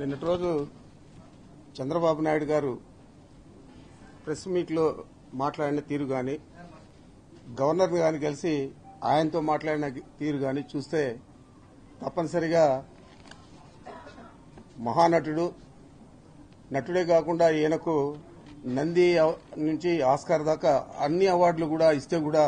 నిన్నటి రోజు చంద్రబాబు నాయుడు గారు ప్రెస్ మీట్లో మాట్లాడిన తీరు కానీ గవర్నర్ గారిని కలిసి ఆయనతో మాట్లాడిన తీరు కానీ చూస్తే తప్పనిసరిగా మహానటుడు నటుడే కాకుండా ఈయనకు నంది అవ- నుంచి ఆస్కార్ దాకా అన్ని అవార్డులు కూడా ఇస్తే కూడా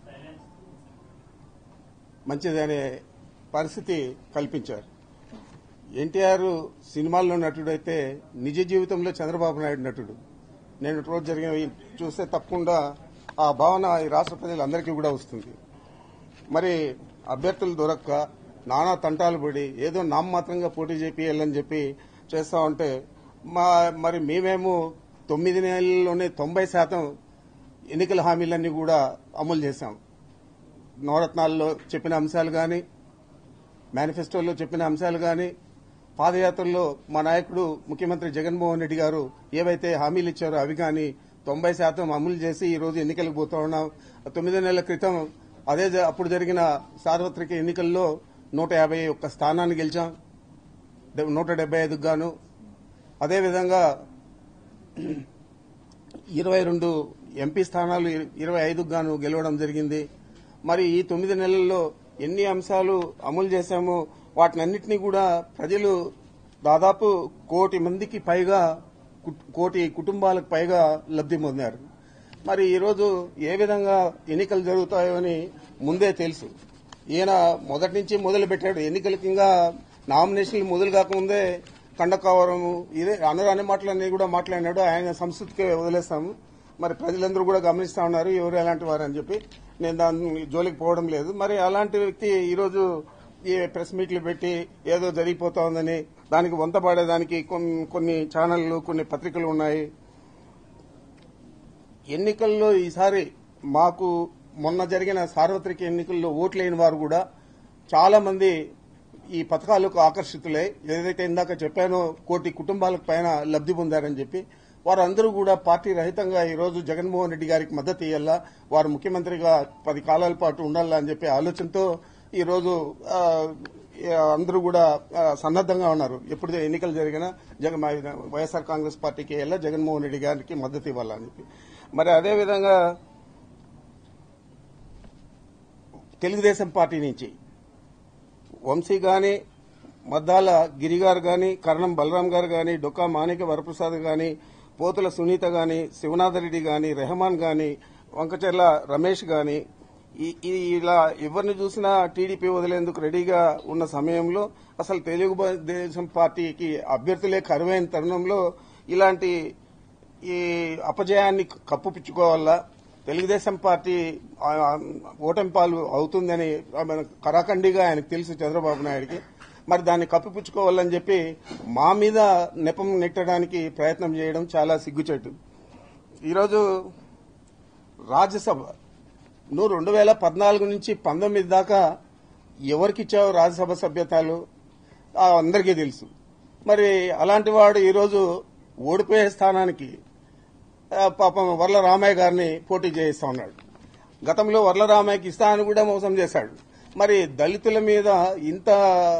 మంచిదనే పరిస్థితి కల్పించారు ఎన్టీఆర్ సినిమాల్లో నటుడైతే నిజ జీవితంలో చంద్రబాబు నాయుడు నటుడు నేను రోజు జరిగినవి చూస్తే తప్పకుండా ఆ భావన ఈ రాష్ట్ర ప్రజలందరికీ కూడా వస్తుంది మరి అభ్యర్థులు దొరక్క నానా తంటాలు పడి ఏదో నామమాత్రంగా పోటీ చేపియాలని చెప్పి చేస్తా ఉంటే మా మరి మేమేమో తొమ్మిది నెలల్లోనే తొంభై శాతం ఎన్నికల హామీలన్నీ కూడా అమలు చేశాం నవరత్నాల్లో చెప్పిన అంశాలు కానీ మేనిఫెస్టోలో చెప్పిన అంశాలు కానీ పాదయాత్రలో మా నాయకుడు ముఖ్యమంత్రి జగన్మోహన్ రెడ్డి గారు ఏవైతే హామీలు ఇచ్చారో అవి కానీ తొంభై శాతం అమలు చేసి ఈ రోజు ఎన్నికలకు పోతా ఉన్నాం తొమ్మిది నెలల క్రితం అదే జ- అప్పుడు జరిగిన సార్వత్రిక ఎన్నికల్లో నూట యాభై ఒక్క స్థానాన్ని గెలిచాం డె- నూట డెబ్బై ఐదుకు గాను అదేవిధంగా ఇరవై రెండు ఎంపీ స్థానాలు ఇరవై ఐదుకు గాను గెలవడం జరిగింది మరి ఈ తొమ్మిది నెలల్లో ఎన్ని అంశాలు అమలు చేశామో వాటినన్నింటినీ కూడా ప్రజలు దాదాపు కోటి మందికి పైగా కుట్- కోటి కుటుంబాలకు పైగా లబ్ధి పొందారు మరి ఈరోజు ఏ విధంగా ఎన్నికలు జరుగుతాయో అని ముందే తెలుసు ఈయన మొదటి నుంచి మొదలు పెట్టాడు ఎన్నికలకి ఇంకా నామినేషన్లు మొదలు కాకముందే కండకవరము ఇదే అనరాని మాటలన్నీ కూడా మాట్లాడినాడు ఆయన సంస్కృతికి వదిలేస్తాము మరి ప్రజలందరూ కూడా గమనిస్తా ఉన్నారు ఎవరు ఎలాంటి వారు అని చెప్పి నేను దాని జోలికి పోవడం లేదు మరి అలాంటి వ్యక్తి ఈరోజు ఈ ప్రెస్ మీట్లు పెట్టి ఏదో జరిగిపోతా ఉందని దానికి వంతపాడేదానికి కొన్ని కొన్ని ఛానళ్లు కొన్ని పత్రికలు ఉన్నాయి ఎన్నికల్లో ఈసారి మాకు మొన్న జరిగిన సార్వత్రిక ఎన్నికల్లో ఓట్లేని వారు కూడా చాలా మంది ఈ పథకాలకు ఆకర్షితులై ఏదైతే ఇందాక చెప్పానో కోటి కుటుంబాలకు పైన లబ్ధి పొందారని చెప్పి వారందరూ కూడా పార్టీ రహితంగా ఈ రోజు జగన్మోహన్ రెడ్డి గారికి మద్దతు ఇయ్యాలా వారు ముఖ్యమంత్రిగా పది కాలాల పాటు ఉండాలా అని చెప్పి ఆలోచనతో ఈ రోజు ఆ, అందరూ కూడా ఆ, సన్నద్దంగా ఉన్నారు ఎప్పుడు ఎన్నికలు జరిగినా జగన్ వైఎస్ఆర్ కాంగ్రెస్ పార్టీకి వెళ్ళా జగన్మోహన్ రెడ్డి గారికి మద్దతు ఇవ్వాలని చెప్పి మరి అదేవిధంగా తెలుగుదేశం పార్టీ నుంచి వంశీ గాని మద్దాల గిరి గారు గాని కరణం బలరాం గారు గాని డొక్కా మాణిక వరప్రసాద్ గాని పోతుల సునీత గాని శివనాథరెడ్డి గాని రెహమాన్ గాని వంకచెర్ల రమేష్ గాని ఈ- ఈ ఇలా ఎవరిని చూసినా టీడీపీ వదిలేందుకు రెడీగా ఉన్న సమయంలో అసలు తెలుగుదేశం పార్టీకి అభ్యర్థులే కరువైన తరుణంలో ఇలాంటి ఈ అపజయాన్ని కప్పుపుచ్చుకోవాలా తెలుగుదేశం పార్టీ ఆ, ఓటమి పాలు అవుతుందని ఆమె కరాఖండిగా ఆయనకు తెలుసు చంద్రబాబు నాయుడికి మరి దాన్ని కప్పిపుచ్చుకోవాలని చెప్పి మా మీద నెపం నెట్టడానికి ప్రయత్నం చేయడం చాలా సిగ్గుచేటు ఈరోజు రాజ్యసభ నువ్వు రెండు వేల పద్నాలుగు నుంచి పంతొమ్మిది దాకా ఎవరికి ఇచ్చావు రాజ్యసభ సభ్యతలు ఆ, అందరికీ తెలుసు మరి అలాంటి వాడు ఈరోజు ఓడిపోయే స్థానానికి ఆ, పాపం వర్ల రామయ్య గారిని పోటీ చేయిస్తా ఉన్నాడు గతంలో వర్ల రామయ్యకి ఇస్తా అని కూడా మోసం చేశాడు మరి దళితుల మీద ఇంత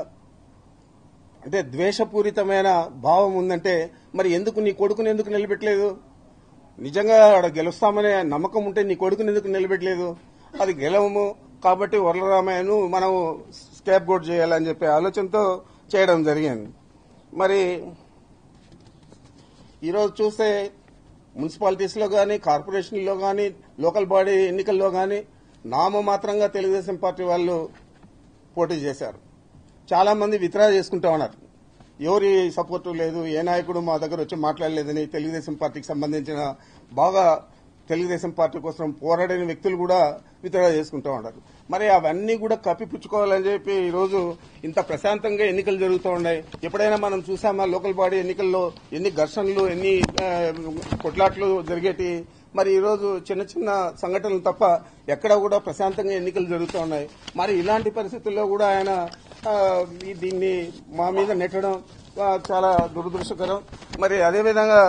అంటే ద్వేషపూరితమైన భావం ఉందంటే మరి ఎందుకు నీ కొడుకుని ఎందుకు నిలబెట్టలేదు నిజంగా ఆడ గెలుస్తామనే నమ్మకం ఉంటే నీ కొడుకుని ఎందుకు నిలబెట్టలేదు అది గెలవము కాబట్టి వరలరామయ్యను మనం స్కేప్ గోట్ చేయాలని చెప్పే ఆలోచనతో చేయడం జరిగింది మరి ఈరోజు చూస్తే మున్సిపాలిటీస్లో కానీ కార్పొరేషన్లో కానీ లోకల్ బాడీ ఎన్నికల్లో కానీ నామమాత్రంగా తెలుగుదేశం పార్టీ వాళ్ళు పోటీ చేశారు చాలా మంది విత్డ్రా చేసుకుంటా ఉన్నారు ఎవరి సపోర్టు లేదు ఏ నాయకుడు మా దగ్గర వచ్చి మాట్లాడలేదని తెలుగుదేశం పార్టీకి సంబంధించిన బాగా తెలుగుదేశం పార్టీ కోసం పోరాడిన వ్యక్తులు కూడా విత్డ్రా చేసుకుంటా ఉన్నారు మరి అవన్నీ కూడా కప్పిపుచ్చుకోవాలని చెప్పి ఈ రోజు ఇంత ప్రశాంతంగా ఎన్నికలు జరుగుతూ ఉన్నాయి ఎప్పుడైనా మనం చూసామా లోకల్ బాడీ ఎన్నికల్లో ఎన్ని ఘర్షణలు ఎన్ని ఆ, కొట్లాట్లు జరిగేటి మరి ఈ రోజు చిన్న చిన్న సంఘటనలు తప్ప ఎక్కడ కూడా ప్రశాంతంగా ఎన్నికలు జరుగుతూ ఉన్నాయి మరి ఇలాంటి పరిస్థితుల్లో కూడా ఆయన ఆ, ఈ దీన్ని మా మీద నెట్టడం ఆ, చాలా దురదృష్టకరం మరి అదేవిధంగా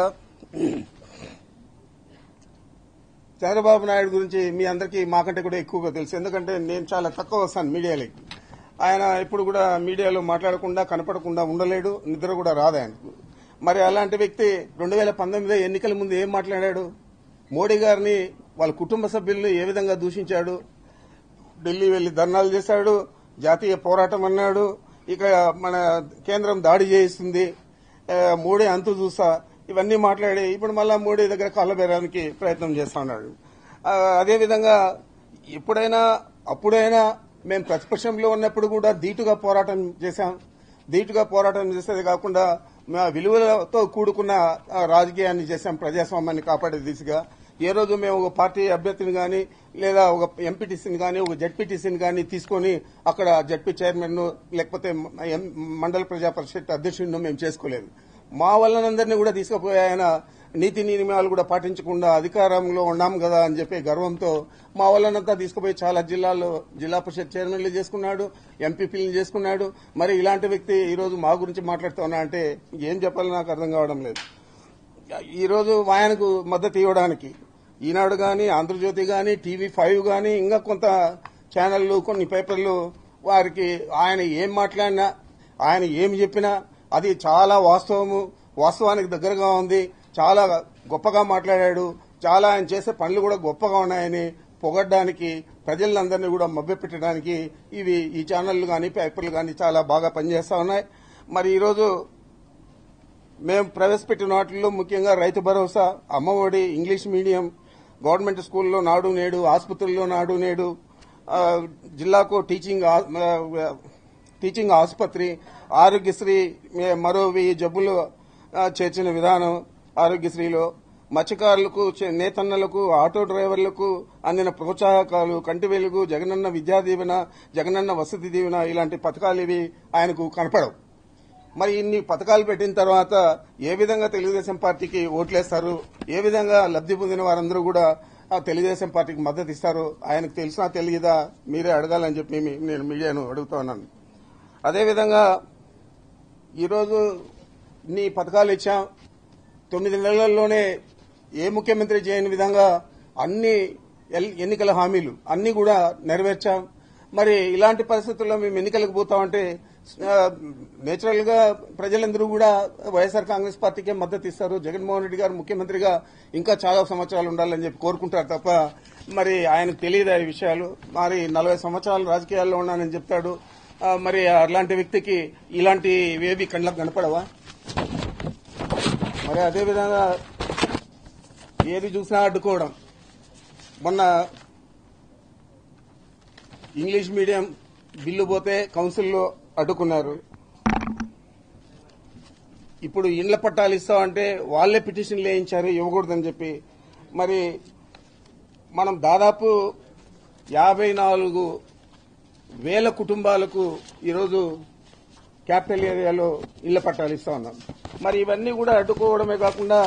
చంద్రబాబు నాయుడు గురించి మీ అందరికీ మాకంటే కూడా ఎక్కువగా తెలుసు ఎందుకంటే నేను చాలా తక్కువ వస్తాను మీడియాలోకి ఆయన ఇప్పుడు కూడా మీడియాలో మాట్లాడకుండా కనపడకుండా ఉండలేడు నిద్ర కూడా రాదు ఆయనకు మరి అలాంటి వ్యక్తి రెండు వేల పంతొమ్మిది ఎన్నికల ముందు ఏం మాట్లాడాడు మోడీ గారిని వాళ్ళ కుటుంబ సభ్యుల్ని ఏ విధంగా దూషించాడు ఢిల్లీ వెళ్లి ధర్నాలు చేశాడు జాతీయ పోరాటం అన్నాడు ఇక మన కేంద్రం దాడి చేయిస్తుంది ఆ, మోడీ అంతు చూసా ఇవన్నీ మాట్లాడి ఇప్పుడు మళ్ళా మోడీ దగ్గర కాళ్ళబేరానికి ప్రయత్నం చేస్తా ఉన్నాడు ఆ, అదేవిధంగా ఎప్పుడైనా అప్పుడైనా మేము ప్రతిపక్షంలో ఉన్నప్పుడు కూడా ధీటుగా పోరాటం చేశాం ధీటుగా పోరాటం చేసేది కాకుండా మా విలువలతో కూడుకున్న ఆ, రాజకీయాన్ని చేశాం ప్రజాస్వామ్యాన్ని కాపాడే దిశగా ఏ రోజు మేము ఒక పార్టీ అభ్యర్థిని కానీ లేదా ఒక ఎంపీటీసీని కానీ ఒక జడ్పీటీసీని కానీ తీసుకొని అక్కడ జడ్పీ చైర్మన్ లేకపోతే ఎం- మండల ప్రజా పరిషత్ అధ్యక్షుడిని మేము చేసుకోలేదు మా వాళ్ళనందరినీ కూడా తీసుకుపోయి ఆయన నీతి నియమాలు కూడా పాటించకుండా అధికారంలో ఉన్నాం కదా అని చెప్పి గర్వంతో మా వాళ్ళనంతా తీసుకుపోయి చాలా జిల్లాల్లో జిల్లా పరిషత్ చైర్మన్లు చేసుకున్నాడు ఎంపీపీలు చేసుకున్నాడు మరి ఇలాంటి వ్యక్తి ఈ రోజు మా గురించి మాట్లాడుతున్నా అంటే ఏం చెప్పాలో నాకు అర్థం కావడం లేదు ఈ రోజు ఆయనకు మద్దతు ఇవ్వడానికి ఈనాడు గాని ఆంధ్రజ్యోతి గాని టీవీ ఫైవ్ గాని ఇంకా కొంత ఛానళ్లు కొన్ని పేపర్లు వారికి ఆయన ఏం మాట్లాడినా ఆయన ఏం చెప్పినా అది చాలా వాస్తవము వాస్తవానికి దగ్గరగా ఉంది చాలా గొప్పగా మాట్లాడాడు చాలా ఆయన చేసే పనులు కూడా గొప్పగా ఉన్నాయని పొగడ్డానికి ప్రజలందరినీ కూడా మభ్యపెట్టడానికి ఇవి ఈ ఛానళ్లు కానీ పేపర్లు కానీ చాలా బాగా పనిచేస్తా ఉన్నాయి మరి ఈరోజు మేము ప్రవేశపెట్టిన వాటిల్లో ముఖ్యంగా రైతు భరోసా అమ్మఒడి ఇంగ్లీష్ మీడియం గవర్నమెంట్ స్కూల్లో నాడు నేడు ఆసుపత్రుల్లో నాడు నేడు ఆ, జిల్లాకు టీచింగ్ ఆ- ఆ, టీచింగ్ ఆసుపత్రి ఆరోగ్యశ్రీ మే- మరో వెయ్యి జబ్బులు ఆ, చేర్చిన విధానం ఆరోగ్యశ్రీలో మత్స్యకారులకు చే- నేతన్నలకు ఆటో డ్రైవర్లకు అందిన ప్రోత్సాహకాలు కంటి వెలుగు జగనన్న విద్యా దీవెన జగనన్న వసతి దీవెన ఇలాంటి పథకాలు ఇవి ఆయనకు కనపడవు మరి ఇన్ని పథకాలు పెట్టిన తర్వాత ఏ విధంగా తెలుగుదేశం పార్టీకి ఓట్లేస్తారు ఏ విధంగా లబ్ది పొందిన వారందరూ కూడా ఆ తెలుగుదేశం పార్టీకి మద్దతు ఇస్తారు ఆయనకు తెలిసినా తెలియదా మీరే అడగాలని చెప్పి మీ- నేను మీడియాను అడుగుతా ఉన్నాను అదేవిధంగా ఈరోజు నీ పథకాలు ఇచ్చాం తొమ్మిది నెలల్లోనే ఏ ముఖ్యమంత్రి చేయని విధంగా అన్ని ఎల్- ఎన్నికల హామీలు అన్ని కూడా నెరవేర్చాం మరి ఇలాంటి పరిస్థితుల్లో మేము ఎన్నికలకు పోతామంటే నేచురల్ గా ప్రజలందరూ కూడా వైఎస్ఆర్ కాంగ్రెస్ పార్టీకే మద్దతు ఇస్తారు జగన్మోహన్ రెడ్డి గారు ముఖ్యమంత్రిగా ఇంకా చాలా సంవత్సరాలు ఉండాలని చెప్పి కోరుకుంటారు తప్ప మరి ఆయనకు తెలియదు ఈ విషయాలు మరి నలభై సంవత్సరాలు రాజకీయాల్లో ఉన్నానని చెప్తాడు ఆ, మరి అలాంటి వ్యక్తికి ఇలాంటి ఏవి కళ్ళకు కనపడవా మరి అదేవిధంగా ఏది చూసినా అడ్డుకోవడం మొన్న ఇంగ్లీష్ మీడియం బిల్లు పోతే కౌన్సిల్లో అడ్డుకున్నారు ఇప్పుడు ఇండ్ల పట్టాలు ఇస్తామంటే వాళ్లే పిటిషన్లు వేయించారు ఇవ్వకూడదని చెప్పి మరి మనం దాదాపు యాభై నాలుగు వేల కుటుంబాలకు ఈరోజు క్యాపిటల్ ఏరియాలో ఇళ్ల పట్టాలు ఇస్తా ఉన్నాం మరి ఇవన్నీ కూడా అడ్డుకోవడమే కాకుండా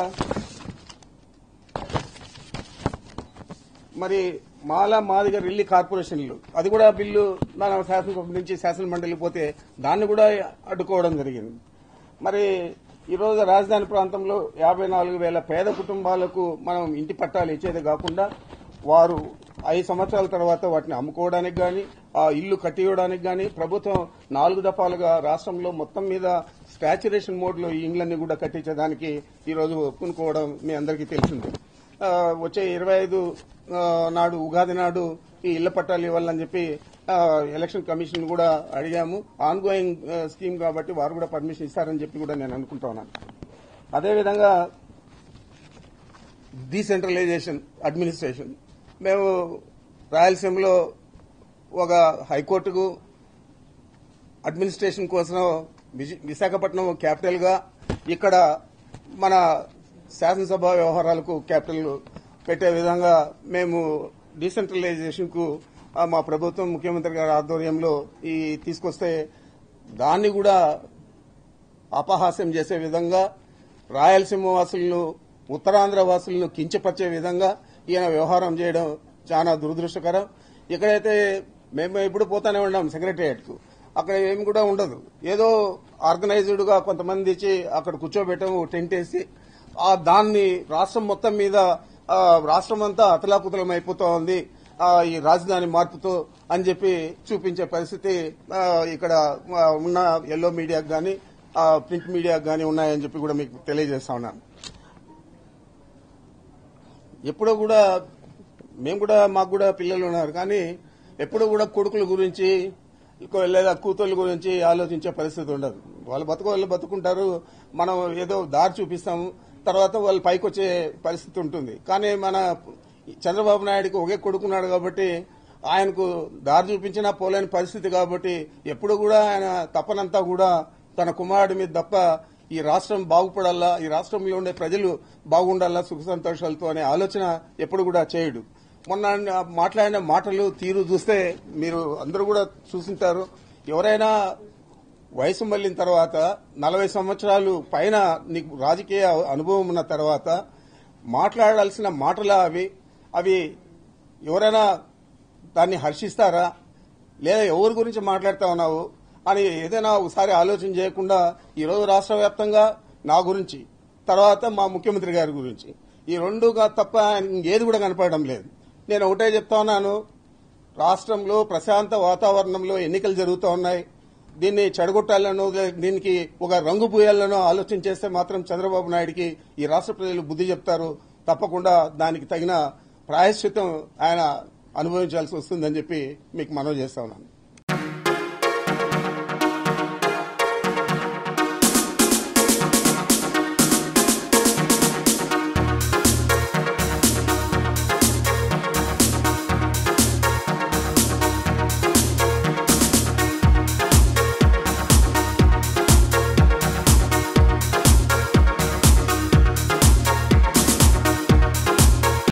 మరి మాలా మాదిగ రిల్లి కార్పొరేషన్లు అది కూడా బిల్లు మన శాసనసభ నుంచి శాసన మండలికి పోతే దాన్ని కూడా అడ్డుకోవడం జరిగింది మరి ఈరోజు రాజధాని ప్రాంతంలో యాభై నాలుగు వేల పేద కుటుంబాలకు మనం ఇంటి పట్టాలు ఇచ్చేది కాకుండా వారు ఐదు సంవత్సరాల తర్వాత వాటిని అమ్ముకోవడానికి గాని ఆ ఇల్లు కట్టియడానికి గాని ప్రభుత్వం నాలుగు దఫాలుగా రాష్ట్రంలో మొత్తం మీద స్టాచ్యురేషన్ మోడ్ లో ఈ ఇండ్లన్నీ కూడా కట్టించడానికి ఈ రోజు ఒప్పుకోవడం మీ అందరికీ తెలిసింది ఆ, వచ్చే ఇరవై ఐదు నాడు ఉగాది నాడు ఈ ఇళ్ల పట్టాలు ఇవ్వాలని చెప్పి ఆ, ఎలక్షన్ కమిషన్ కూడా అడిగాము ఆన్ గోయింగ్ స్కీమ్ కాబట్టి వారు కూడా పర్మిషన్ ఇస్తారని చెప్పి కూడా నేను అనుకుంటా ఉన్నాను అదేవిధంగా డీసెంట్రలైజేషన్ అడ్మినిస్ట్రేషన్ మేము రాయలసీమలో ఒక హైకోర్టుకు అడ్మినిస్ట్రేషన్ కోసం విజ- విశాఖపట్నం క్యాపిటల్ గా ఇక్కడ మన శాసనసభ వ్యవహారాలకు క్యాపిటల్ పెట్టే విధంగా మేము డీసెంట్రలైజేషన్ కు ఆ, మా ప్రభుత్వం ముఖ్యమంత్రి గారి ఆధ్వర్యంలో ఈ తీసుకొస్తే దాన్ని కూడా అపహాస్యం చేసే విధంగా రాయలసీమ వాసులను ఉత్తరాంధ్ర వాసులను కించపరిచే విధంగా ఈయన వ్యవహారం చేయడం చాలా దురదృష్టకరం ఇక్కడైతే మేము ఎప్పుడు పోతానే ఉన్నాం సెక్రటరియట్ కు అక్కడ ఏమి కూడా ఉండదు ఏదో ఆర్గనైజ్డ్ గా కొంతమంది ఇచ్చి అక్కడ కూర్చోబెట్టము టెంట్ వేసి ఆ దాన్ని రాష్ట్రం మొత్తం మీద ఆ, రాష్ట్రం అంతా అతలాకుతలం అయిపోతా ఉంది ఆ, ఈ రాజధాని మార్పుతో అని చెప్పి చూపించే పరిస్థితి ఆ, ఇక్కడ ఆ, ఉన్న ఎల్లో మీడియాకు కానీ ప్రింట్ మీడియాకు కానీ ఉన్నాయని చెప్పి కూడా మీకు తెలియజేస్తా ఉన్నాను ఎప్పుడో కూడా మేము కూడా మాకు కూడా పిల్లలు ఉన్నారు కానీ ఎప్పుడూ కూడా కొడుకుల గురించి ఇంకో లేదా కూతుళ్ళ గురించి ఆలోచించే పరిస్థితి ఉండదు వాళ్ళు బతుకు వాళ్ళు బతుకుంటారు మనం ఏదో దారి చూపిస్తాము తర్వాత వాళ్ళు పైకి వచ్చే పరిస్థితి ఉంటుంది కానీ మన చంద్రబాబు నాయుడుకి ఒకే కొడుకున్నాడు కాబట్టి ఆయనకు దారి చూపించినా పోలేని పరిస్థితి కాబట్టి ఎప్పుడు కూడా ఆయన తప్పనంతా కూడా తన కుమారుడి మీద తప్ప ఈ రాష్ట్రం బాగుపడాలా ఈ రాష్ట్రంలో ఉండే ప్రజలు బాగుండాలా సుఖ సంతోషాలతో అనే ఆలోచన ఎప్పుడు కూడా చేయడు మొన్న ఆయన మాట్లాడిన మాటలు తీరు చూస్తే మీరు అందరూ కూడా చూసింటారు ఎవరైనా వయసు మళ్ళిన తర్వాత నలభై సంవత్సరాలు పైన నీకు రాజకీయ అనుభవం ఉన్న తర్వాత మాట్లాడాల్సిన మాటలా అవి అవి ఎవరైనా దాన్ని హర్షిస్తారా లేదా ఎవరి గురించి మాట్లాడుతా ఉన్నావు అని ఏదైనా ఒకసారి ఆలోచన చేయకుండా ఈరోజు రాష్ట్ర వ్యాప్తంగా నా గురించి తర్వాత మా ముఖ్యమంత్రి గారి గురించి ఈ రెండుగా తప్ప ఆయన ఏది కూడా కనపడడం లేదు నేను ఒకటే చెప్తా ఉన్నాను రాష్ట్రంలో ప్రశాంత వాతావరణంలో ఎన్నికలు జరుగుతూ ఉన్నాయి దీన్ని చెడగొట్టాలనో దీనికి ఒక రంగు పూయాలనో ఆలోచన చేస్తే మాత్రం చంద్రబాబు నాయుడికి ఈ రాష్ట్ర ప్రజలు బుద్ధి చెప్తారు తప్పకుండా దానికి తగిన ప్రాయశ్చిత్తం ఆయన అనుభవించాల్సి వస్తుందని చెప్పి మీకు మనవి చేస్తా ఉన్నాను